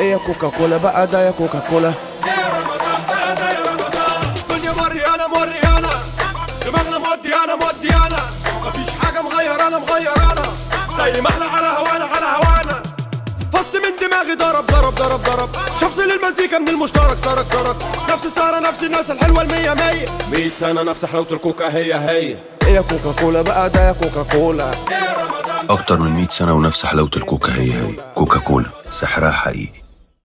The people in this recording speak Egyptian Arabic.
ايه يا كوكا كولا بقى ده يا كوكا كولا الدنيا مريانة مريانة دماغنا موديانا موديانا مفيش حاجة مغيرانا مغيرانا زي ما احنا على هوانا على هوانا فص من دماغي ضرب ضرب ضرب ضرب شفصل المزيكا من المشترك ترك ترك نفس السهرة نفس الناس الحلوة المية مية مية سنة نفس حلاوة الكوكا هي هي ايه يا كوكا كولا بقى ده يا كوكا كولا أكتر من 100 سنة ونفس حلاوة الكوكا هي هي كوكا كولا سحرها حقيقي